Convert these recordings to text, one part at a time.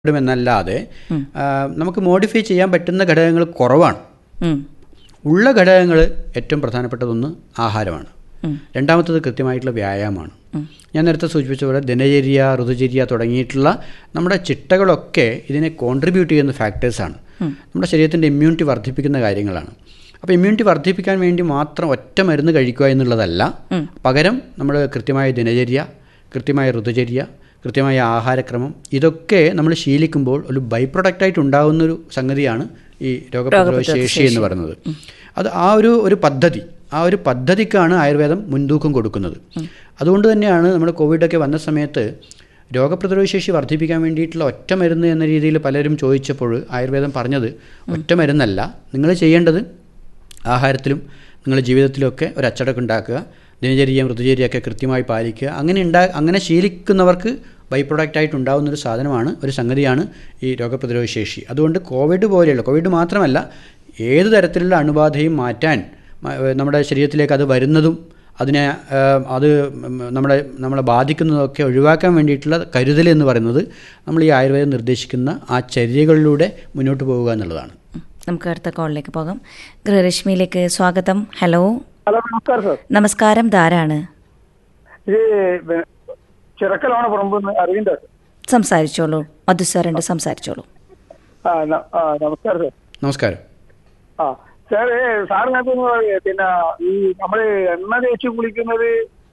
എന്നല്ലാതെ ആ, നമുക്ക് മോഡിഫൈ ചെയ്യാൻ പറ്റുന്ന ഘടകങ്ങൾ കുറവാണ് ഉം. ഉള്ള ഘടകങ്ങൾ ഏറ്റവും പ്രധാനപ്പെട്ടതൊന്ന് ആഹാരമാണ് രണ്ടാമത്തത് കൃത്യമായിട്ടുള്ള വ്യായാമമാണ് ഞാൻ നേരത്തെ സൂചിപ്പിച്ച പോലെ ദിനചര്യ ഋതുചര്യ തുടങ്ങിയിട്ടുള്ള നമ്മുടെ ചിട്ടകളൊക്കെ ഇതിനെ കോൺട്രിബ്യൂട്ട് ചെയ്യുന്ന ഫാക്ടേഴ്സാണ് നമ്മുടെ ശരീരത്തിൻ്റെ ഇമ്മ്യൂണിറ്റി വർദ്ധിപ്പിക്കുന്ന കാര്യങ്ങളാണ് അപ്പോൾ ഇമ്മ്യൂണിറ്റി വർദ്ധിപ്പിക്കാൻ വേണ്ടി മാത്രം ഒറ്റ മരുന്ന് കഴിക്കുക എന്നുള്ളതല്ല പകരം നമ്മൾ കൃത്യമായ ദിനചര്യ കൃത്യമായ ഋതുചര്യ കൃത്യമായ ആഹാരക്രമം ഇതൊക്കെ നമ്മൾ ശീലിക്കുമ്പോൾ ഒരു ബൈ പ്രൊഡക്റ്റായിട്ട് ഉണ്ടാകുന്നൊരു സംഗതിയാണ് ഈ രോഗപ്രതിരോധ ശേഷി എന്ന് പറയുന്നത് അത് ആ ഒരു ഒരു പദ്ധതി ആ ഒരു പദ്ധതിക്കാണ് ആയുർവേദം മുൻതൂക്കം കൊടുക്കുന്നത് അതുകൊണ്ട് തന്നെയാണ് നമ്മൾ കോവിഡൊക്കെ വന്ന സമയത്ത് രോഗപ്രതിരോധ ശേഷി വർദ്ധിപ്പിക്കാൻ വേണ്ടിയിട്ടുള്ള ഒറ്റ മരുന്ന് എന്ന രീതിയിൽ പലരും ചോദിച്ചപ്പോൾ ആയുർവേദം പറഞ്ഞത് ഒറ്റ മരുന്നല്ല നിങ്ങൾ ചെയ്യേണ്ടത് ആഹാരത്തിലും നിങ്ങളുടെ ജീവിതത്തിലൊക്കെ ഒരു അച്ചടക്കം ഉണ്ടാക്കുക ദിനചര്യയും ഋതുചര്യയൊക്കെ കൃത്യമായി പാലിക്കുക അങ്ങനെ ഉണ്ടാ അങ്ങനെ ശീലിക്കുന്നവർക്ക് ബൈ പ്രൊഡക്റ്റായിട്ട് ഉണ്ടാകുന്ന ഒരു സാധനമാണ് ഒരു സംഗതിയാണ് ഈ രോഗപ്രതിരോധ ശേഷി അതുകൊണ്ട് കോവിഡ് പോലെയുള്ള കോവിഡ് മാത്രമല്ല ഏത് തരത്തിലുള്ള അണുബാധയും മാറ്റാൻ മ- നമ്മുടെ ശരീരത്തിലേക്ക് അത് വരുന്നതും അതിനെ ആ, അത് നമ്മുടെ നമ്മളെ ബാധിക്കുന്നതൊക്കെ ഒഴിവാക്കാൻ വേണ്ടിയിട്ടുള്ള കരുതൽ എന്ന് പറയുന്നത് നമ്മൾ ഈ ആയുർവേദം നിർദ്ദേശിക്കുന്ന ആ ചര്യകളിലൂടെ മുന്നോട്ട് പോവുക എന്നുള്ളതാണ് ഉം. നമുക്ക് അടുത്ത കോളിലേക്ക് പോകാം ഗൃഹരശ്മിയിലേക്ക് സ്വാഗതം ഹലോ ഹലോ നമസ്കാരം സാർ നമസ്കാരം ധാരാണ് ഇത് ബ- ചിറക്കലാണ് പറമ്പ് അരവിന്ദ് സംസാരിച്ചോളൂ മധു സാറുണ്ട് സംസാരിച്ചോളൂ ആ ന- ആ, നമസ്കാരം സാർ നമസ്കാരം ആ സാർ സാറിനകത്ത് പിന്നെ ഈ നമ്മള് എണ്ണ തേച്ച് കുളിക്കുന്നത്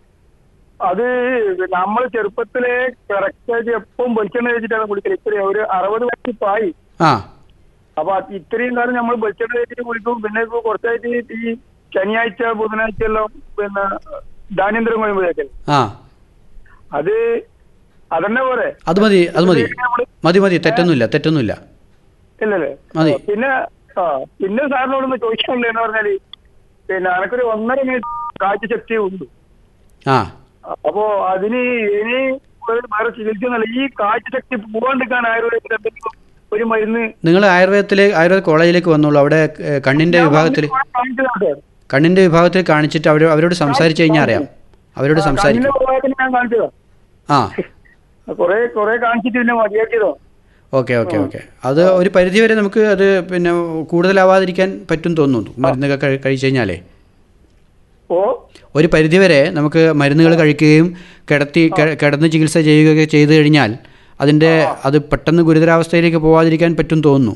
അത് നമ്മൾ ചെറുപ്പത്തിലെ കറക്റ്റായിട്ട് എപ്പം വെളിച്ചെണ്ണ തേച്ചിട്ടാണ് കുളിക്കല് ഇത്രയും ഒരു അറുപത് വയസ്സിപ്പായി ആ അപ്പൊ അത് ഇത്രയും കാലം നമ്മൾ വെളിച്ചെണ്ണ തേച്ചിട്ട് കുളിക്കും പിന്നെ ഇപ്പൊ കുറച്ചായിട്ട് ഈ ശനിയാഴ്ച ബുധനാഴ്ച എല്ലാം പിന്നെ ധാന്യന്തരം കഴിയുമ്പോഴേക്കല്ലേ ആ അത് അതന്നെ പോരെ അത് മതി അത് മതി നമ്മള് മതി മതി തെറ്റൊന്നുമില്ല തെറ്റൊന്നുമില്ല ഇല്ലല്ലേ മതി. ആ, പിന്നെ ആ പിന്നെ സാറിനോടൊന്ന് ചോദിക്കാനുള്ളത് എന്ന് പറഞ്ഞാല് പിന്നെ എനക്കൊരു ഒന്നര മിനിറ്റ് കാഴ്ചശക്തി ഉണ്ട് ആ അപ്പോ അതിന് ഇനി ഒരു വേറെ ചികിത്സയൊന്നുമല്ല ഈ കാഴ്ചശക്തി പോകാണ്ടിരിക്കാൻ ആയുർവേദത്തിൽ എന്തെങ്കിലും ഒരു മരുന്ന് നിങ്ങൾ ആയുർവേദത്തിലെ ആയുർവേദ കോളേജിലേക്ക് വന്നോളൂ അവിടെ ഏഹ്, കണ്ണിൻ്റെ വിഭാഗത്തിൽ കാണിച്ചതാണ് സാർ. കണ്ണിൻ്റെ വിഭാഗത്തിൽ കാണിച്ചിട്ട് അവർ അവരോട് സംസാരിച്ച് കഴിഞ്ഞാൽ അറിയാം അവരോട് കണ്ണിന്റെ സംസാരിക്കും പ്രഭാവത്തിന് ഞാൻ കാണിച്ചതാ ആ കുറെ കുറെ കാണിച്ചിട്ട് പിന്നെ മതിയാക്കിയതോ ഓക്കെ ഓക്കെ ഓക്കെ അത് ഒരു പരിധി വരെ നമുക്ക് അത് പിന്നെ കൂടുതലാവാതിരിക്കാൻ പറ്റും തോന്നുന്നു മരുന്നൊക്കെ കഴി- കഴിച്ചു കഴിഞ്ഞാലേ ഓ ഒരു പരിധി വരെ നമുക്ക് മരുന്നുകൾ കഴിക്കുകയും കിടത്തി കെ- കിടന്ന് ചികിത്സ ചെയ്യുകയൊക്കെ ചെയ്തു കഴിഞ്ഞാൽ അതിൻ്റെ അത് പെട്ടെന്ന് ഗുരുതരാവസ്ഥയിലേക്ക് പോവാതിരിക്കാൻ പറ്റും തോന്നുന്നു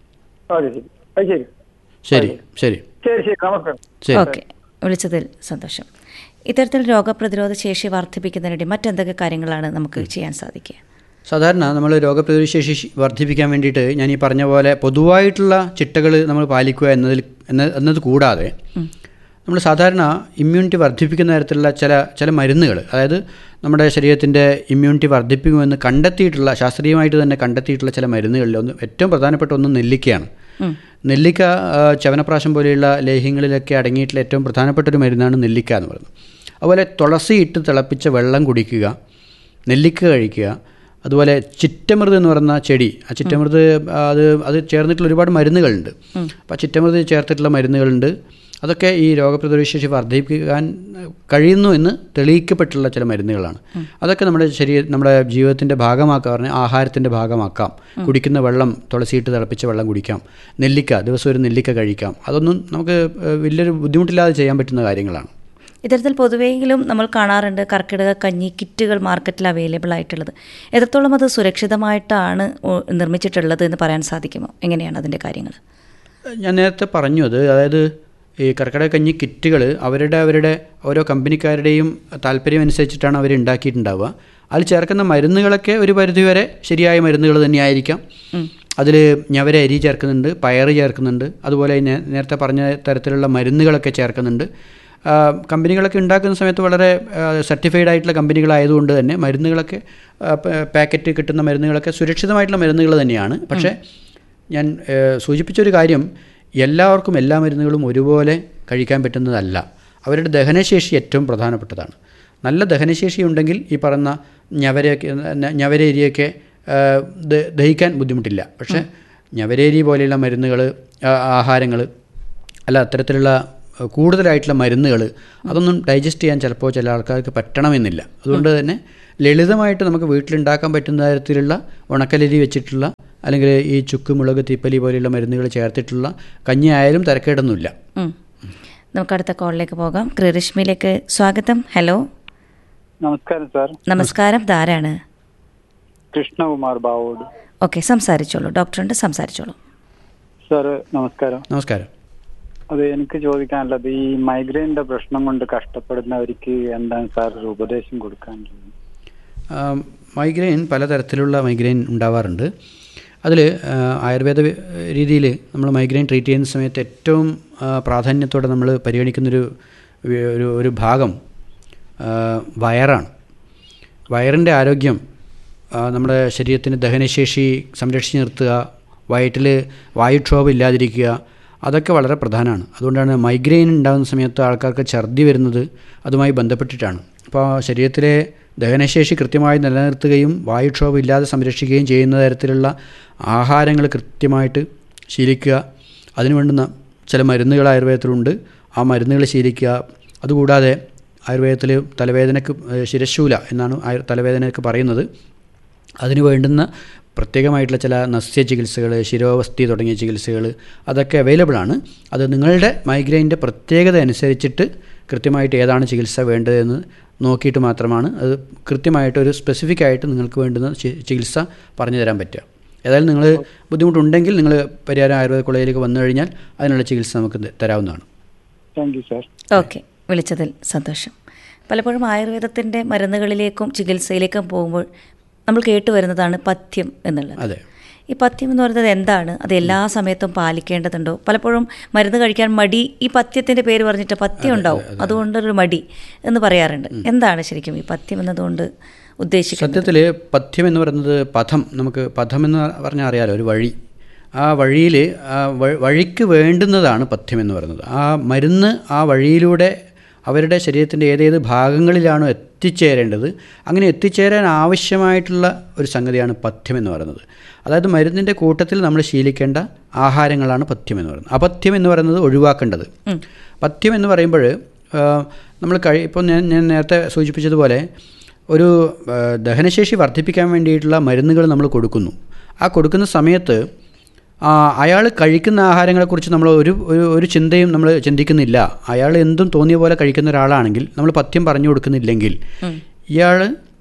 അതെ ശരി അത് ശരി ശരി ശരി ശരി ശരി നമസ്കാരം ശരി ഓക്കെ വിളിച്ചതിൽ സന്തോഷം ഇത്തരത്തിൽ രോഗപ്രതിരോധ ശേഷി വർദ്ധിപ്പിക്കുന്നതിനിടെ മറ്റെന്തൊക്കെ കാര്യങ്ങളാണ് നമുക്ക് ചെയ്യാൻ സാധിക്കുക സാധാരണ നമ്മൾ രോഗപ്രതിരോധ ശേഷി വർദ്ധിപ്പിക്കാൻ വേണ്ടിയിട്ട് ഞാൻ ഈ പറഞ്ഞ പോലെ പൊതുവായിട്ടുള്ള ചിട്ടകൾ നമ്മൾ പാലിക്കുക എന്നതിൽ എന്ന എന്നത് കൂടാതെ നമ്മൾ സാധാരണ ഇമ്മ്യൂണിറ്റി വർദ്ധിപ്പിക്കുന്ന തരത്തിലുള്ള ചില ചില മരുന്നുകൾ അതായത് നമ്മുടെ ശരീരത്തിൻ്റെ ഇമ്മ്യൂണിറ്റി വർദ്ധിപ്പിക്കുമെന്ന് കണ്ടെത്തിയിട്ടുള്ള ശാസ്ത്രീയമായിട്ട് തന്നെ കണ്ടെത്തിയിട്ടുള്ള ചില മരുന്നുകളിൽ ഒന്ന് ഏറ്റവും പ്രധാനപ്പെട്ട ഒന്ന് നെല്ലിക്കയാണ് നെല്ലിക്ക ആ, ചവനപ്രാശം പോലെയുള്ള ലേഹ്യങ്ങളിലൊക്കെ അടങ്ങിയിട്ടുള്ള ഏറ്റവും പ്രധാനപ്പെട്ട ഒരു മരുന്നാണ് നെല്ലിക്ക എന്ന് പറയുന്നത് അതുപോലെ തുളസി ഇട്ട് തിളപ്പിച്ച വെള്ളം കുടിക്കുക നെല്ലിക്ക കഴിക്കുക അതുപോലെ ചിറ്റമൃത് എന്ന് പറയുന്ന ചെടി ആ ചിറ്റമൃത് അത് അത് ചേർന്നിട്ടുള്ള ഒരുപാട് മരുന്നുകളുണ്ട് അപ്പോൾ ആ ചിറ്റമൃത് ചേർത്തിട്ടുള്ള മരുന്നുകളുണ്ട് അതൊക്കെ ഈ രോഗപ്രതിരോധ ശേഷി വർദ്ധിപ്പിക്കാൻ കഴിയുന്നു എന്ന് തെളിയിക്കപ്പെട്ടുള്ള ചില മരുന്നുകളാണ് അതൊക്കെ നമ്മുടെ ശരീര നമ്മുടെ ജീവിതത്തിൻ്റെ ഭാഗമാക്കാം പറഞ്ഞാൽ ആഹാരത്തിൻ്റെ ഭാഗമാക്കാം കുടിക്കുന്ന വെള്ളം തുളസിയിട്ട് തിളപ്പിച്ച വെള്ളം കുടിക്കാം നെല്ലിക്ക ദിവസം ഒരു നെല്ലിക്ക കഴിക്കാം അതൊന്നും നമുക്ക് ഏഹ്, വലിയൊരു ബുദ്ധിമുട്ടില്ലാതെ ചെയ്യാൻ പറ്റുന്ന കാര്യങ്ങളാണ് ഇത്തരത്തിൽ പൊതുവെങ്കിലും നമ്മൾ കാണാറുണ്ട് കർക്കിടക കഞ്ഞി കിറ്റുകൾ മാർക്കറ്റിൽ അവൈലബിൾ ആയിട്ടുള്ളത് എത്രത്തോളം അത് സുരക്ഷിതമായിട്ടാണ് ഉ- നിർമ്മിച്ചിട്ടുള്ളത് എന്ന് പറയാൻ സാധിക്കുമോ എങ്ങനെയാണ് അതിൻ്റെ കാര്യങ്ങൾ ഞാൻ നേരത്തെ പറഞ്ഞു അത് അതായത് ഈ കർക്കിടക കഞ്ഞി കിറ്റുകൾ അവരുടെ അവരുടെ ഓരോ കമ്പനിക്കാരുടെയും താല്പര്യം അനുസരിച്ചിട്ടാണ് അവർ ഉണ്ടാക്കിയിട്ടുണ്ടാവുക അതിൽ ചേർക്കുന്ന മരുന്നുകളൊക്കെ ഒരു പരിധിവരെ ശരിയായ മരുന്നുകൾ തന്നെയായിരിക്കാം അതിൽ ഞവര അരി ചേർക്കുന്നുണ്ട് പയറ് ചേർക്കുന്നുണ്ട് അതുപോലെ നേ- നേരത്തെ പറഞ്ഞ തരത്തിലുള്ള മരുന്നുകളൊക്കെ ചേർക്കുന്നുണ്ട് ആ, കമ്പനികളൊക്കെ ഉണ്ടാക്കുന്ന സമയത്ത് വളരെ സർട്ടിഫൈഡ് ആയിട്ടുള്ള കമ്പനികളായതുകൊണ്ട് തന്നെ മരുന്നുകളൊക്കെ ആ, പ- പാക്കറ്റ് കിട്ടുന്ന മരുന്നുകളൊക്കെ സുരക്ഷിതമായിട്ടുള്ള മരുന്നുകൾ തന്നെയാണ് പക്ഷേ ഞാൻ ഏഹ്, സൂചിപ്പിച്ചൊരു കാര്യം എല്ലാവർക്കും എല്ലാ മരുന്നുകളും ഒരുപോലെ കഴിക്കാൻ പറ്റുന്നതല്ല അവരുടെ ദഹനശേഷി ഏറ്റവും പ്രധാനപ്പെട്ടതാണ് നല്ല ദഹനശേഷി ഉണ്ടെങ്കിൽ ഈ പറയുന്ന ഞവരയൊക്കെ ന- ഞവരേരിയൊക്കെ ഏഹ്, ദ- ദഹിക്കാൻ ബുദ്ധിമുട്ടില്ല പക്ഷേ ഞവരേരി പോലെയുള്ള മരുന്നുകൾ ആഹാരങ്ങൾ അല്ല അത്തരത്തിലുള്ള ഏഹ്, കൂടുതലായിട്ടുള്ള മരുന്നുകൾ അതൊന്നും ഡൈജസ്റ്റ് ചെയ്യാൻ ചിലപ്പോൾ ചില ആൾക്കാർക്ക് പറ്റണമെന്നില്ല അതുകൊണ്ട് തന്നെ ലളിതമായിട്ട് നമുക്ക് വീട്ടിലുണ്ടാക്കാൻ പറ്റുന്ന തരത്തിലുള്ള ഉണക്കലരി വെച്ചിട്ടുള്ള അല്ലെങ്കിൽ ഈ ചുക്ക് മുളക് തിപ്പലി പോലെയുള്ള മരുന്നുകൾ ചേർത്തിട്ടുള്ള കഞ്ഞി ആയാലും തിരക്കേടൊന്നുമില്ല ഉം. നമുക്ക് അടുത്ത കോളിലേക്ക് പോകാം ഗൃഹരശ്മിയിലേക്ക് സ്വാഗതം ഹലോ നമസ്കാരം സാർ നമസ്കാരം ധാരാണ് കൃഷ്ണകുമാർ ബാവോട് ഓക്കെ സംസാരിച്ചോളൂ ഡോക്ടറുണ്ട് സംസാരിച്ചോളൂ സാർ നമസ്കാരം നമസ്കാരം അത് എനിക്ക് ചോദിക്കാനുള്ളത് ഈ മൈഗ്രെയിൻ്റെ പ്രശ്നം കൊണ്ട് കഷ്ടപ്പെടുന്നവർക്ക് എന്താണ് സാർ ഒരു ഉപദേശം കൊടുക്കാനുള്ളത് ആം, മൈഗ്രെയിൻ പലതരത്തിലുള്ള മൈഗ്രെയിൻ ഉണ്ടാവാറുണ്ട് അതിൽ ആയുർവേദ രീതിയിൽ നമ്മൾ മൈഗ്രെയിൻ ട്രീറ്റ് ചെയ്യുന്ന സമയത്ത് ഏറ്റവും ആ, പ്രാധാന്യത്തോടെ നമ്മൾ പരിഗണിക്കുന്നൊരു വി- ഒരു ഒരു ഭാഗം ആ, വയറാണ് വയറിൻ്റെ ആരോഗ്യം ആ, നമ്മുടെ ശരീരത്തിന് ദഹനശേഷി സംരക്ഷിച്ച് നിർത്തുക വയറ്റിൽ വായുക്ഷോഭം ഇല്ലാതിരിക്കുക അതൊക്കെ വളരെ പ്രധാനമാണ് അതുകൊണ്ടാണ് മൈഗ്രെയിൻ ഉണ്ടാകുന്ന സമയത്ത് ആൾക്കാർക്ക് ഛർദി വരുന്നത് അതുമായി ബന്ധപ്പെട്ടിട്ടാണ് അപ്പോൾ ശരീരത്തിലെ ദഹനശേഷി കൃത്യമായി നിലനിർത്തുകയും വായുക്ഷോഭം ഇല്ലാതെ സംരക്ഷിക്കുകയും ചെയ്യുന്ന തരത്തിലുള്ള ആഹാരങ്ങൾ കൃത്യമായിട്ട് ശീലിക്കുക അതിനു വേണ്ടുന്ന ചില മരുന്നുകൾ ആയുർവേദത്തിലുണ്ട് ആ മരുന്നുകൾ ശീലിക്കുക അതുകൂടാതെ ആയുർവേദത്തിൽ തലവേദനക്ക് ഏഹ്, ശിരശൂല എന്നാണ് ആയു തലവേദനയ്ക്ക് പറയുന്നത് അതിന് വേണ്ടുന്ന പ്രത്യേകമായിട്ടുള്ള ചില നസ്യ ചികിത്സകൾ ശിരോവസ്തി തുടങ്ങിയ ചികിത്സകൾ അതൊക്കെ അവൈലബിൾ ആണ് അത് നിങ്ങളുടെ മൈഗ്രെയിൻ്റെ പ്രത്യേകത അനുസരിച്ചിട്ട് കൃത്യമായിട്ട് ഏതാണ് ചികിത്സ വേണ്ടതെന്ന് നോക്കിയിട്ട് മാത്രമാണ് അത് കൃത്യമായിട്ട് ഒരു സ്പെസിഫിക് ആയിട്ട് നിങ്ങൾക്ക് വേണ്ടുന്ന ചി- ചികിത്സ പറഞ്ഞു തരാൻ പറ്റുക ഏതായാലും നിങ്ങൾ ബുദ്ധിമുട്ടുണ്ടെങ്കിൽ നിങ്ങൾ പരിഹാരം ആയുർവേദ കോളേജിലേക്ക് വന്നു കഴിഞ്ഞാൽ അതിനുള്ള ചികിത്സ നമുക്ക് ത- തരാവുന്നതാണ് താങ്ക് യു സാർ ഓക്കെ വിളിച്ചതിൽ സന്തോഷം പലപ്പോഴും ആയുർവേദത്തിൻ്റെ മരുന്നുകളിലേക്കും ചികിത്സയിലേക്കും പോകുമ്പോൾ നമ്മൾ കേട്ടുവരുന്നതാണ് പഥ്യം എന്നുള്ളത് അതെ ഈ പഥ്യം എന്ന് പറയുന്നത് എന്താണ് അത് എല്ലാ സമയത്തും പാലിക്കേണ്ടതുണ്ടോ പലപ്പോഴും മരുന്ന് കഴിക്കാൻ മടി ഈ പഥ്യത്തിൻ്റെ പേര് പറഞ്ഞിട്ട് പഥ്യം ഉണ്ടാവും അതുകൊണ്ടൊരു മടി എന്ന് പറയാറുണ്ട് എന്താണ് ശരിക്കും ഈ പഥ്യം എന്നതുകൊണ്ട് ഉദ്ദേശിക്കുന്നത് സത്യത്തിൽ പഥ്യം എന്ന് പറയുന്നത് പഥം നമുക്ക് പഥം എന്ന് പറഞ്ഞാൽ അറിയാലോ ഒരു വഴി ആ വഴിയിൽ ആ വ- വഴിക്ക് വേണ്ടുന്നതാണ് പഥ്യം എന്ന് പറയുന്നത് ആ മരുന്ന് ആ വഴിയിലൂടെ അവരുടെ ശരീരത്തിൻ്റെ ഏതേത് ഭാഗങ്ങളിലാണോ എത്തിച്ചേരേണ്ടത് അങ്ങനെ എത്തിച്ചേരാൻ ആവശ്യമായിട്ടുള്ള ഒരു സംഗതിയാണ് പഥ്യം എന്ന് പറയുന്നത് അതായത് മരുന്നിൻ്റെ കൂട്ടത്തിൽ നമ്മൾ ശീലിക്കേണ്ട ആഹാരങ്ങളാണ് പഥ്യം എന്ന് പറയുന്നത് അപഥ്യം എന്ന് പറയുന്നത് ഒഴിവാക്കേണ്ടത് പഥ്യം എന്ന് പറയുമ്പോൾ നമ്മൾ കഴി ഇപ്പോൾ ഞാൻ ഞാൻ നേരത്തെ സൂചിപ്പിച്ചതുപോലെ ഒരു ആ, ദഹനശേഷി വർദ്ധിപ്പിക്കാൻ വേണ്ടിയിട്ടുള്ള മരുന്നുകൾ നമ്മൾ കൊടുക്കുന്നു ആ കൊടുക്കുന്ന സമയത്ത് അയാൾ കഴിക്കുന്ന ആഹാരങ്ങളെക്കുറിച്ച് നമ്മൾ ഒരു ഒരു ഒരു ചിന്തയും നമ്മൾ ചിന്തിക്കുന്നില്ല അയാൾ എന്തും തോന്നിയ പോലെ കഴിക്കുന്ന ഒരാളാണെങ്കിൽ നമ്മൾ പഥ്യം പറഞ്ഞു കൊടുക്കുന്നില്ലെങ്കിൽ ഇയാൾ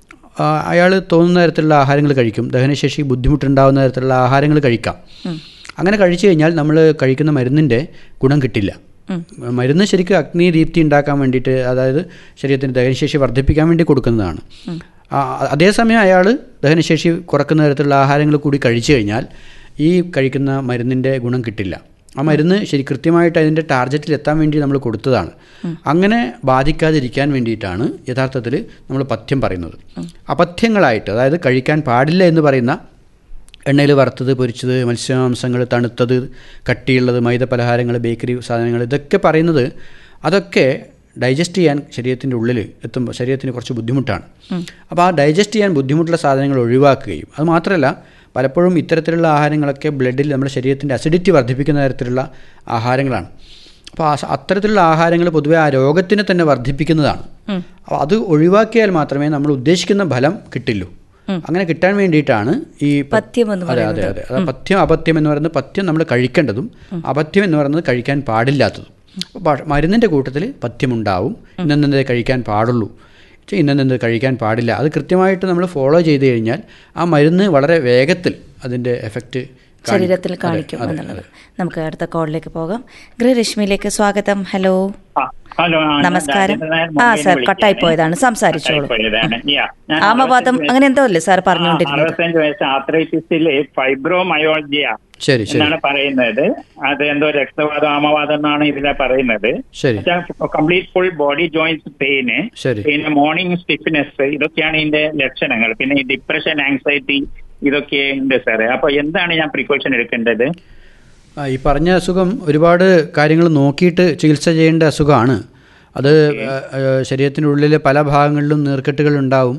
അയാൾ തോന്നുന്ന തരത്തിലുള്ള ആഹാരങ്ങൾ കഴിക്കും ദഹനശേഷി ബുദ്ധിമുട്ടുണ്ടാകുന്ന തരത്തിലുള്ള ആഹാരങ്ങൾ കഴിക്കാം അങ്ങനെ കഴിച്ചു കഴിഞ്ഞാൽ നമ്മൾ കഴിക്കുന്ന മരുന്നിൻ്റെ ഗുണം കിട്ടില്ല മരുന്ന് ശരിക്കും അഗ്നി ദീപ്തി ഉണ്ടാക്കാൻ വേണ്ടിയിട്ട് അതായത് ശരീരത്തിന് ദഹനശേഷി വർദ്ധിപ്പിക്കാൻ വേണ്ടി കൊടുക്കുന്നതാണ് ആ, അതേസമയം അയാൾ ദഹനശേഷി കുറക്കുന്ന തരത്തിലുള്ള ആഹാരങ്ങൾ കൂടി കഴിച്ചു കഴിഞ്ഞാൽ ഈ കഴിക്കുന്ന മരുന്നിൻ്റെ ഗുണം കിട്ടില്ല ആ മരുന്ന് ശരി കൃത്യമായിട്ട് അതിൻ്റെ ടാർഗറ്റിൽ എത്താൻ വേണ്ടി നമ്മൾ കൊടുത്തതാണ് അങ്ങനെ ബാധിക്കാതിരിക്കാൻ വേണ്ടിയിട്ടാണ് യഥാർത്ഥത്തിൽ നമ്മൾ പഥ്യം പറയുന്നത് അപഥ്യങ്ങളായിട്ട് അതായത് കഴിക്കാൻ പാടില്ല എന്ന് പറയുന്ന എണ്ണയിൽ വറുത്തത് പൊരിച്ചത് മത്സ്യമാംസങ്ങൾ തണുത്തത് കട്ടിയുള്ളത് മൈദ പലഹാരങ്ങൾ ബേക്കറി സാധനങ്ങൾ ഇതൊക്കെ പറയുന്നത് അതൊക്കെ ഡൈജസ്റ്റ് ചെയ്യാൻ ശരീരത്തിൻ്റെ ഉള്ളിൽ എത്തുമ്പോൾ ശരീരത്തിന് കുറച്ച് ബുദ്ധിമുട്ടാണ് അപ്പോൾ ആ ഡൈജസ്റ്റ് ചെയ്യാൻ ബുദ്ധിമുട്ടുള്ള സാധനങ്ങൾ ഒഴിവാക്കുകയും അത് മാത്രമല്ല പലപ്പോഴും ഇത്തരത്തിലുള്ള ആഹാരങ്ങളൊക്കെ ബ്ലഡിൽ നമ്മുടെ ശരീരത്തിൻ്റെ അസിഡിറ്റി വർദ്ധിപ്പിക്കുന്ന തരത്തിലുള്ള ആഹാരങ്ങളാണ് അപ്പോൾ ആ സ- അത്തരത്തിലുള്ള ആഹാരങ്ങൾ പൊതുവെ ആ രോഗത്തിനെ തന്നെ വർദ്ധിപ്പിക്കുന്നതാണ് അപ്പോൾ അത് ഒഴിവാക്കിയാൽ മാത്രമേ നമ്മൾ ഉദ്ദേശിക്കുന്ന ഫലം കിട്ടില്ലൂ അങ്ങനെ കിട്ടാൻ വേണ്ടിയിട്ടാണ് ഈ പ- പഥ്യം എന്ന് അതെ അതെ അതെ അത് പഥ്യം അപഥ്യം എന്ന് പറയുന്നത് പഥ്യം നമ്മൾ കഴിക്കേണ്ടതും അപഥ്യം എന്ന് പറയുന്നത് കഴിക്കാൻ പാടില്ലാത്തതും അപ്പോൾ മരുന്നിൻ്റെ കൂട്ടത്തിൽ പഥ്യമുണ്ടാവും ഇന്നെന്നത് കഴിക്കാൻ പാടുള്ളൂ പക്ഷേ ഇന്നെന്നത് കഴിക്കാൻ പാടില്ല അത് കൃത്യമായിട്ട് നമ്മൾ ഫോളോ ചെയ്ത് കഴിഞ്ഞാൽ ആ മരുന്ന് വളരെ വേഗത്തിൽ അതിൻ്റെ എഫക്റ്റ് ശരീരത്തിൽ കാണിക്കും എന്നുള്ളത് നമുക്ക് അടുത്ത കോളിലേക്ക് പോകാം ഗൃഹരശ്മിയിലേക്ക് സ്വാഗതം ഹലോ ആ, ഹലോ ആ, ഞാൻ നമസ്കാരം രാജേന്ദ്രൻ നായർ ആ മുംബൈയിൽ സാർ നിന്ന് കട്ടായി വിളിക്കുകയാണ്. പോയതാണ് സംസാരിച്ചോളൂ കട്ടായിപ്പോയതാണ്. Yeah. ഞാൻ ആമവാദം അറുപത്തഞ്ച് അങ്ങനെ എന്തോ അല്ലേ സാർ ആ, പറഞ്ഞുകൊണ്ടിരുന്നത് അറുപത്തഞ്ച് വയസ്സ് ആത്രൈറ്റിസിലെ ഫൈബ്രോമയോൾജിയ ശരി ശരി എന്നാണ് പറയുന്നത് അത് എന്തോ രക്തവാദം ആമവാദം എന്നാണ് ഇതിലെ പറയുന്നത് ശരി complete full body joints pain ശരി പിന്നെ മോർണിംഗ് സ്റ്റിഫ്നെസ് ഇതൊക്കെയാണ് ഇതിന്റെ ലക്ഷണങ്ങൾ പിന്നെ ഈ ഡിപ്രഷൻ ആങ്സൈറ്റി ഇതൊക്കെ ഉണ്ട് സാറേ അപ്പൊ എന്താണ് ഞാൻ പ്രിക്കോഷൻ എടുക്കേണ്ടത് ആ, ഈ പറഞ്ഞ അസുഖം ഒരുപാട് കാര്യങ്ങൾ നോക്കിയിട്ട് ചികിത്സ ചെയ്യേണ്ട അസുഖമാണ് അത് ആ, ആ, ശരീരത്തിൻ്റെ ഉള്ളിലെ പല ഭാഗങ്ങളിലും നീർക്കെട്ടുകൾ ഉണ്ടാവും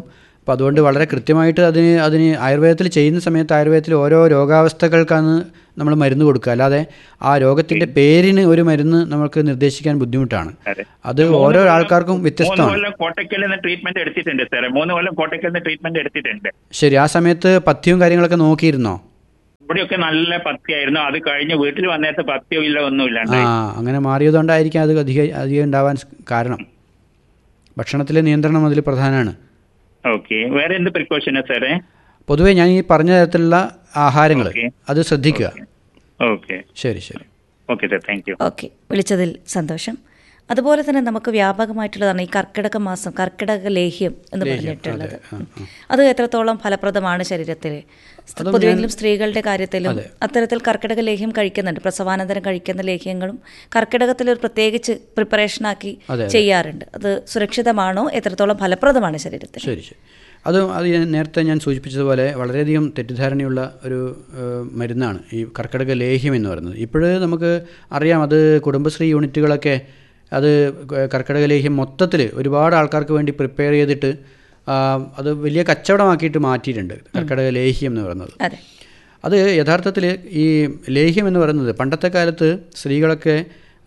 അപ്പോൾ അതുകൊണ്ട് വളരെ കൃത്യമായിട്ട് അതിന് അതിന് ആയുർവേദത്തിൽ ചെയ്യുന്ന സമയത്ത് ആയുർവേദത്തിൽ ഓരോ രോഗാവസ്ഥകൾക്കാണ് നമ്മൾ മരുന്ന് കൊടുക്കുക അല്ലാതെ ആ രോഗത്തിൻ്റെ പേരിന് ഒരു മരുന്ന് നമുക്ക് നിർദ്ദേശിക്കാൻ ബുദ്ധിമുട്ടാണ് അതെ. അത് ഓരോ ആൾക്കാർക്കും മൂന്ന് വ്യത്യസ്തമാണ് കൊല്ലം കോട്ടയ്ക്കലിൽ നിന്ന് ട്രീറ്റ്മെന്റ് എടുത്തിട്ടുണ്ട് സാറേ മൂന്ന് കൊല്ലം കോട്ടയ്ക്കലിൽ നിന്ന് ട്രീറ്റ്മെന്റ് എടുത്തിട്ടുണ്ട് ശരി ആ സമയത്ത് പഥ്യവും കാര്യങ്ങളൊക്കെ നോക്കിയിരുന്നോ ഇവിടെയൊക്കെ നല്ല പത്യായിരുന്നു അത് കഴിഞ്ഞ് വീട്ടിൽ വന്നേരത്ത് പത്യോ ഇല്ല ഒന്നുമില്ല ആ അങ്ങനെ മാറിയതുകൊണ്ടായിരിക്കും അത് അധികം അധികം ഉണ്ടാവാൻ സ് കാരണം ഭക്ഷണത്തിലെ നിയന്ത്രണം അതിൽ പ്രധാനമാണ് ഓക്കെ വേറെ എന്ത് പ്രിക്കോഷനാ സാറേ പൊതുവേ ഞാൻ ഈ പറഞ്ഞ തരത്തിലുള്ള ആഹാരങ്ങൾ ഓക്കേ. അത് ശ്രദ്ധിക്കുക ഓക്കെ ശരി ശരി okay sir thank you okay വിളിച്ചതിൽ സന്തോഷം അതുപോലെ തന്നെ നമുക്ക് വ്യാപകമായിട്ടുള്ളതാണ് ഈ കർക്കിടക മാസം കർക്കിടക ലേഹ്യം എന്ന് പറഞ്ഞിട്ടുള്ളത് ഉം. അത് എത്രത്തോളം ഫലപ്രദമാണ് ശരീരത്തിൽ പൊതുവെങ്കിലും സ്ത്രീകളുടെ കാര്യത്തിലും അത്തരത്തിൽ കർക്കിടക ലേഹ്യം കഴിക്കുന്നുണ്ട് പ്രസവാനന്തരം കഴിക്കുന്ന ലേഹ്യങ്ങളും കർക്കിടകത്തിൽ ഒരു പ്രത്യേകിച്ച് പ്രിപ്പറേഷനാക്കി ചെയ്യാറുണ്ട് അത് സുരക്ഷിതമാണോ എത്രത്തോളം ഫലപ്രദമാണ് ശരീരത്തിൽ ശരി ശരി അത് അത് ഞാൻ നേരത്തെ ഞാൻ സൂചിപ്പിച്ചതുപോലെ വളരെയധികം തെറ്റിദ്ധാരണയുള്ള ഒരു ഏഹ്, മരുന്നാണ് ഈ കർക്കിടക ലേഹ്യം എന്ന് പറയുന്നത് ഇപ്പോഴ് നമുക്ക് അറിയാം അത് കുടുംബശ്രീ യൂണിറ്റുകളൊക്കെ അത് കർക്കിടക ലേഹ്യം മൊത്തത്തിൽ ഒരുപാട് ആൾക്കാർക്ക് വേണ്ടി പ്രിപ്പയർ ചെയ്തിട്ട് ആ, അത് വലിയ കച്ചവടമാക്കിയിട്ട് മാറ്റിയിട്ടുണ്ട് കർക്കിടക ലേഹ്യം എന്ന് പറയുന്നത് അതെ അത് യഥാർത്ഥത്തിൽ ഈ ലേഹ്യം എന്ന് പറയുന്നത് പണ്ടത്തെ കാലത്ത് സ്ത്രീകളൊക്കെ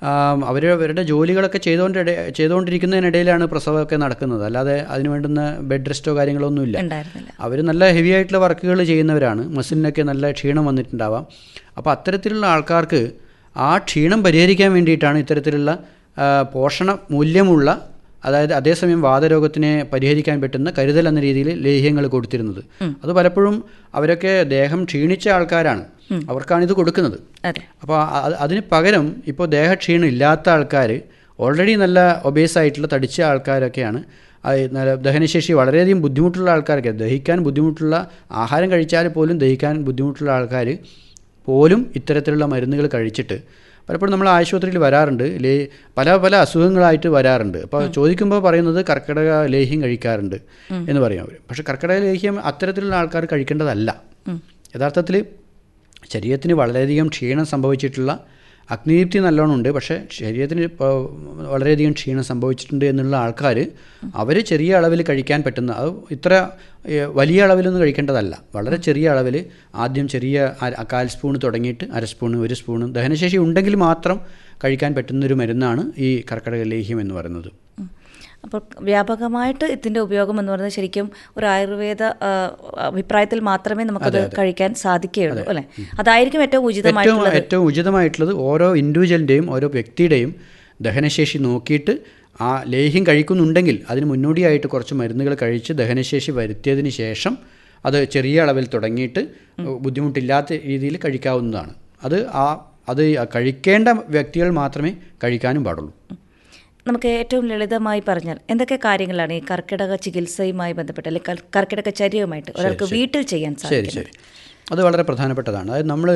അവർ അവരുടെ ജോലികളൊക്കെ ചെയ്തുകൊണ്ട് ചെയ്തുകൊണ്ടിരിക്കുന്നതിനിടയിലാണ് പ്രസവമൊക്കെ നടക്കുന്നത് അല്ലാതെ അതിന് വേണ്ടുന്ന ബെഡ് റെസ്റ്റോ കാര്യങ്ങളോ ഒന്നുമില്ല ഉണ്ടായിരുന്നില്ല അവർ നല്ല ഹെവി ആയിട്ടുള്ള വർക്കുകൾ ചെയ്യുന്നവരാണ് മസിലിനൊക്കെ നല്ല ക്ഷീണം വന്നിട്ടുണ്ടാവാം അപ്പോൾ അത്തരത്തിലുള്ള ആൾക്കാർക്ക് ആ ക്ഷീണം പരിഹരിക്കാൻ വേണ്ടിയിട്ടാണ് ഇത്തരത്തിലുള്ള ആ, പോഷണ മൂല്യമുള്ള അതായത് അതേസമയം വാതരോഗത്തിനെ പരിഹരിക്കാൻ പറ്റുന്ന കരുതൽ എന്ന രീതിയിൽ ലേഹ്യങ്ങൾ കൊടുത്തിരുന്നത് അത് പലപ്പോഴും അവരൊക്കെ ദേഹം ക്ഷീണിച്ച ആൾക്കാരാണ് അവർക്കാണ് ഇത് കൊടുക്കുന്നത് അതെ അപ്പോൾ അ- അതിന് പകരം ഇപ്പോൾ ദേഹക്ഷീണം ഇല്ലാത്ത ആൾക്കാർ ഓൾറെഡി നല്ല ഒബേസ് ആയിട്ടുള്ള തടിച്ച ആൾക്കാരൊക്കെയാണ് ആ ഈ നല്ല ദഹനശേഷി വളരെയധികം ബുദ്ധിമുട്ടുള്ള ആൾക്കാരൊക്കെ ദഹിക്കാൻ ബുദ്ധിമുട്ടുള്ള ആഹാരം കഴിച്ചാൽ പോലും ദഹിക്കാൻ ബുദ്ധിമുട്ടുള്ള ആൾക്കാർ പോലും ഇത്തരത്തിലുള്ള മരുന്നുകൾ കഴിച്ചിട്ട് പലപ്പോഴും നമ്മൾ ആശുപത്രിയിൽ വരാറുണ്ട് ലേ പല പല അസുഖങ്ങളായിട്ട് വരാറുണ്ട് അപ്പോൾ ചോദിക്കുമ്പോൾ പറയുന്നത് കർക്കിടക ലേഹ്യം കഴിക്കാറുണ്ട് എന്ന് പറയും അവർ പക്ഷേ കർക്കിടക ലേഹ്യം അത്തരത്തിലുള്ള ആൾക്കാർ കഴിക്കേണ്ടതല്ല യഥാർത്ഥത്തിൽ ശരീരത്തിന് വളരെയധികം ക്ഷീണം സംഭവിച്ചിട്ടുള്ള അഗ്നിദീപ്തി നല്ലോണം ഉണ്ട് പക്ഷേ ശരീരത്തിന് ഇപ്പോൾ വളരെയധികം ക്ഷീണം സംഭവിച്ചിട്ടുണ്ട് എന്നുള്ള ആൾക്കാർ അവർ ചെറിയ അളവിൽ കഴിക്കാൻ പറ്റുന്ന അത് ഇത്ര ഏഹ്, വലിയ അളവിലൊന്നും കഴിക്കേണ്ടതല്ല വളരെ ചെറിയ അളവിൽ ആദ്യം ചെറിയ അര- കാൽ സ്പൂൺ തുടങ്ങിയിട്ട് അര സ്പൂൺ ഒരു സ്പൂൺ ദഹനശേഷി ഉണ്ടെങ്കിൽ മാത്രം കഴിക്കാൻ പറ്റുന്നൊരു മരുന്നാണ് ഈ കർക്കിടക ലേഹ്യം എന്ന് പറയുന്നത് അപ്പോൾ വ്യാപകമായിട്ട് ഇതിൻ്റെ ഉപയോഗം എന്ന് പറയുന്നത് ശരിക്കും ഒരു ആയുർവേദ ആ, അഭിപ്രായത്തിൽ മാത്രമേ നമുക്കത് കഴിക്കാൻ സാധിക്കുകയുള്ളൂ അല്ലേ അതായിരിക്കും ഏറ്റവും ഏറ്റവും ഉചിതമായിട്ടുള്ളത് ഏറ്റവും ഉചിതമായിട്ടുള്ളത് ഓരോ ഇൻഡിവിജ്വലിൻ്റെയും ഓരോ വ്യക്തിയുടെയും ദഹനശേഷി നോക്കിയിട്ട് ആ ലേഹ്യം കഴിക്കുന്നുണ്ടെങ്കിൽ അതിന് മുന്നോടിയായിട്ട് കുറച്ച് മരുന്നുകൾ കഴിച്ച് ദഹനശേഷി വരുത്തിയതിന് ശേഷം അത് ചെറിയ അളവിൽ തുടങ്ങിയിട്ട് ബുദ്ധിമുട്ടില്ലാത്ത രീതിയിൽ കഴിക്കാവുന്നതാണ് അത് ആ അത് കഴിക്കേണ്ട വ്യക്തികൾ മാത്രമേ കഴിക്കാനും പാടുള്ളൂ നമുക്ക് ഏറ്റവും ലളിതമായി പറഞ്ഞാൽ എന്തൊക്കെ കാര്യങ്ങളാണ് ഈ കർക്കിടക ചികിത്സയുമായി ബന്ധപ്പെട്ട് അല്ലെങ്കിൽ കർ- കർക്കിടക ചര്യവുമായിട്ട് ഒരാൾക്ക് വീട്ടിൽ ചെയ്യാൻ ശരി സാധിക്കും ശരി അത് വളരെ പ്രധാനപ്പെട്ടതാണ് അതായത് നമ്മൾ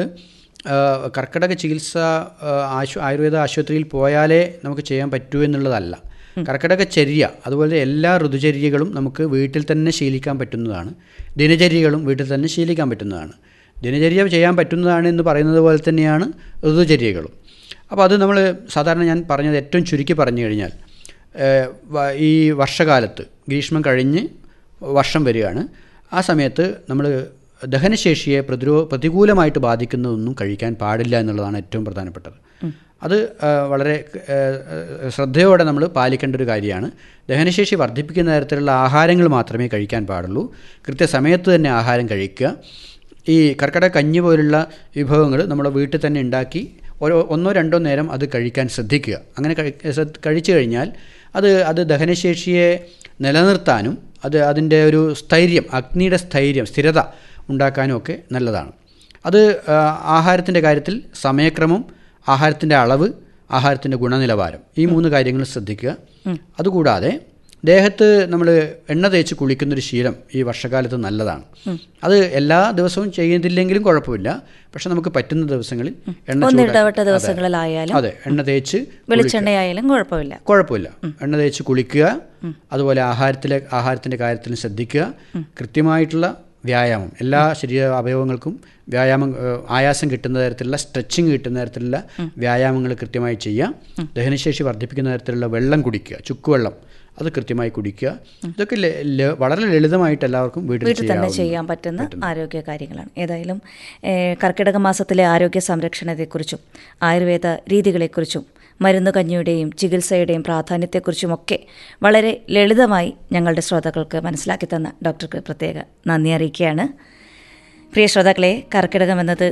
കർക്കിടക ചികിത്സ ആ, ആശു ആയുർവേദ ആശുപത്രിയിൽ പോയാലേ നമുക്ക് ചെയ്യാൻ പറ്റൂ എന്നുള്ളതല്ല കർക്കിടക ചര്യ അതുപോലെ എല്ലാ ഋതുചര്യകളും നമുക്ക് വീട്ടിൽ തന്നെ ശീലിക്കാൻ പറ്റുന്നതാണ് ദിനചര്യകളും വീട്ടിൽ തന്നെ ശീലിക്കാൻ പറ്റുന്നതാണ് ദിനചര്യ ചെയ്യാൻ പറ്റുന്നതാണ് എന്ന് പറയുന്നത് പോലെ തന്നെയാണ് ഋതുചര്യകളും അപ്പോൾ അത് നമ്മൾ സാധാരണ ഞാൻ പറഞ്ഞത് ഏറ്റവും ചുരുക്കി പറഞ്ഞു കഴിഞ്ഞാൽ ഏഹ്, വ- ഈ വർഷകാലത്ത് ഗ്രീഷ്മം കഴിഞ്ഞ് വർഷം വരികയാണ് ആ സമയത്ത് നമ്മൾ ദഹനശേഷിയെ പ്രതിരോ പ്രതികൂലമായിട്ട് ബാധിക്കുന്നതൊന്നും കഴിക്കാൻ പാടില്ല എന്നുള്ളതാണ് ഏറ്റവും പ്രധാനപ്പെട്ടത് അത് ആ, വളരെ ആ, ശ്രദ്ധയോടെ നമ്മൾ പാലിക്കേണ്ട ഒരു കാര്യമാണ് ദഹനശേഷി വർദ്ധിപ്പിക്കുന്ന തരത്തിലുള്ള ആഹാരങ്ങൾ മാത്രമേ കഴിക്കാൻ പാടുള്ളൂ കൃത്യസമയത്ത് തന്നെ ആഹാരം കഴിക്കുക ഈ കർക്കിടക കഞ്ഞി പോലുള്ള വിഭവങ്ങൾ നമ്മുടെ വീട്ടിൽ തന്നെ ഉണ്ടാക്കി ഓരോ ഒന്നോ രണ്ടോ നേരം അത് കഴിക്കാൻ ശ്രദ്ധിക്കുക അങ്ങനെ കഴി ശ്രദ്ധ- കഴിച്ചു കഴിഞ്ഞാൽ അത് അത് ദഹനശേഷിയെ നിലനിർത്താനും അത് അതിൻ്റെ ഒരു സ്ഥൈര്യം അഗ്നിയുടെ സ്ഥൈര്യം സ്ഥിരത ഉണ്ടാക്കാനും ഒക്കെ നല്ലതാണ് അത് ആഹാരത്തിൻ്റെ കാര്യത്തിൽ സമയക്രമം ആഹാരത്തിൻ്റെ അളവ് ആഹാരത്തിൻ്റെ ഗുണനിലവാരം ഈ മൂന്ന് കാര്യങ്ങൾ ശ്രദ്ധിക്കുക അതുകൂടാതെ ദേഹത്ത് നമ്മൾ എണ്ണ തേച്ച് കുളിക്കുന്നൊരു ശീലം ഈ വർഷകാലത്ത് നല്ലതാണ് അത് എല്ലാ ദിവസവും ചെയ്യുന്നില്ലെങ്കിലും കുഴപ്പമില്ല പക്ഷെ നമുക്ക് പറ്റുന്ന ദിവസങ്ങളിൽ എണ്ണ ചൂടാ- ഒന്നിടവിട്ട അതെ. ദിവസങ്ങളിലായാലും അതെ എണ്ണ തേച്ച് വെളിച്ചെണ്ണയായാലും കുഴപ്പമില്ല കുഴപ്പമില്ല എണ്ണ തേച്ച് കുളിക്കുക അതുപോലെ ആഹാരത്തിലെ ആഹാരത്തിൻ്റെ കാര്യത്തിലും ശ്രദ്ധിക്കുക കൃത്യമായിട്ടുള്ള വ്യായാമം എല്ലാ ശരീര അവയവങ്ങൾക്കും വ്യായാമം ഏഹ്, ആയാസം കിട്ടുന്ന തരത്തിലുള്ള സ്ട്രെച്ചിങ് കിട്ടുന്ന തരത്തിലുള്ള വ്യായാമങ്ങൾ കൃത്യമായി ചെയ്യുക ദഹനശേഷി വർദ്ധിപ്പിക്കുന്ന തരത്തിലുള്ള വെള്ളം കുടിക്കുക ചുക്കുവെള്ളം അത് കൃത്യമായി കുടിക്കുക ഇതൊക്കെ ല- ല- വളരെ ലളിതമായിട്ട് എല്ലാവർക്കും വീട്ടിൽ വീട്ടിൽ തന്നെ ചെയ്യാവുന്ന- ചെയ്യാൻ പറ്റുന്ന ആരോഗ്യ കാര്യങ്ങളാണ് ഏതായാലും ഏഹ്, കർക്കിടക മാസത്തിലെ ആരോഗ്യ സംരക്ഷണത്തെക്കുറിച്ചും ആയുർവേദ രീതികളെക്കുറിച്ചും മരുന്ന് കഞ്ഞിയുടെയും ചികിത്സയുടെയും പ്രാധാന്യത്തെക്കുറിച്ചുമൊക്കെ വളരെ ലളിതമായി ഞങ്ങളുടെ ശ്രോതാക്കൾക്ക് മനസ്സിലാക്കി തന്ന ഡോക്ടർക്ക് പ്രത്യേക നന്ദി അറിയിക്കുകയാണ് പ്രിയ ശ്രോതാക്കളെ കർക്കിടകം എന്നത്